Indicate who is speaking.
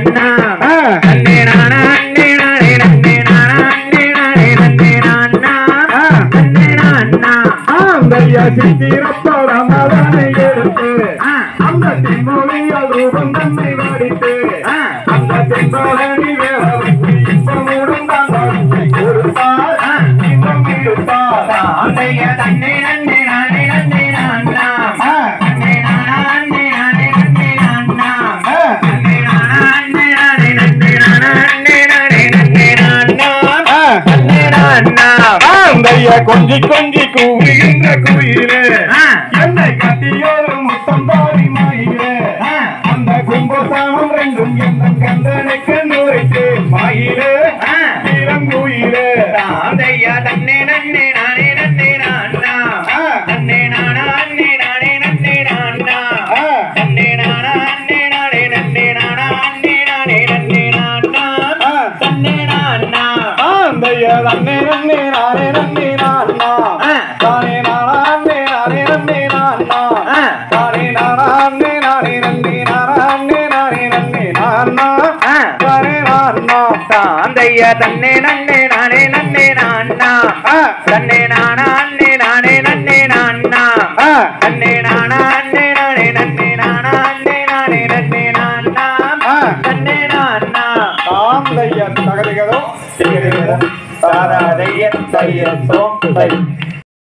Speaker 1: நானா
Speaker 2: ஆ.
Speaker 1: நன்னே நானா நன்னே நானே நன்னே நானா நன்னே நானே நன்னே நானா
Speaker 2: ஆ.
Speaker 1: நன்னே நானா
Speaker 2: ஆந்தைய சித்திரத்தோட மதனை எடுத்து
Speaker 1: ஆ.
Speaker 2: அந்த திம்மொழியால் ரூபம் தன்னை வாடித்து
Speaker 1: ஆ.
Speaker 2: அந்த தென்போழனி வேறவருக்கு இன்பமுடன் தான் வாழ்க்கை கொடுத்தார்
Speaker 1: ஆ.
Speaker 2: இன்பம் கொடுத்தார்
Speaker 1: தாந்தைய தன்னே நன்னே நானே நன்னே நானா
Speaker 2: ஆ.
Speaker 1: நன்னே நானா நன்னே நானே நன்னே நானா
Speaker 2: ஆ.
Speaker 1: நன்னே நானா நன்னே நானே நன்னே நானா நன்னே நானே நன்னே நானா
Speaker 2: ஆ.
Speaker 1: நன்னே நானா
Speaker 2: ஆந்தைய கொஞ்சி கொஞ்சி கூவுகின்ற குயிலே
Speaker 1: ஆ.
Speaker 2: என்னை கட்டியோரு முத்தம் தாரி மாயிலே
Speaker 1: ஆ.
Speaker 2: அந்த கும்பசாமம் ரெண்டும் என்ன கந்தனுக்கு நுரைத்து மாயிலே
Speaker 1: ஆ.
Speaker 2: இளங்குயிலே
Speaker 1: தாந்தைய தன்னே நன்னே நானே நன்னே நானா
Speaker 2: ஆ.
Speaker 1: நன்னே நானா நன்னே நானே நன்னே நானா
Speaker 2: ஆ.
Speaker 1: நன்னே நானா நன்னே நானே நன்னே நானா நன்னே நானே நன்னே நானா
Speaker 2: ஆ.
Speaker 1: நன்னே நானா
Speaker 2: ஆந்தைய நன்னே நன்னே நானே நன்னே நானா
Speaker 1: ஆ.
Speaker 2: தானே நானா நன்னே நானே நன்னே நானா
Speaker 1: ஆ.
Speaker 2: தானே நானா நன்னே நானே நன்னே நானா நன்னே நானே நன்னே நானா
Speaker 1: ஆ.
Speaker 2: தானே நானா
Speaker 1: தாந்தைய தன்னே நன்னே நானே நன்னே நானா
Speaker 2: ஆ.
Speaker 1: தன்னே நானா நன்னே நானே நன்னே நானா
Speaker 2: ஆ.
Speaker 1: நன்னே நானா நன்னே நானே நன்னே நானா நன்னே நானே நன்னே நானா
Speaker 2: ஆ.
Speaker 1: நன்னே நானா
Speaker 2: ஆந்தைய தகதிகளோ தாராதைய தைய சோம் தை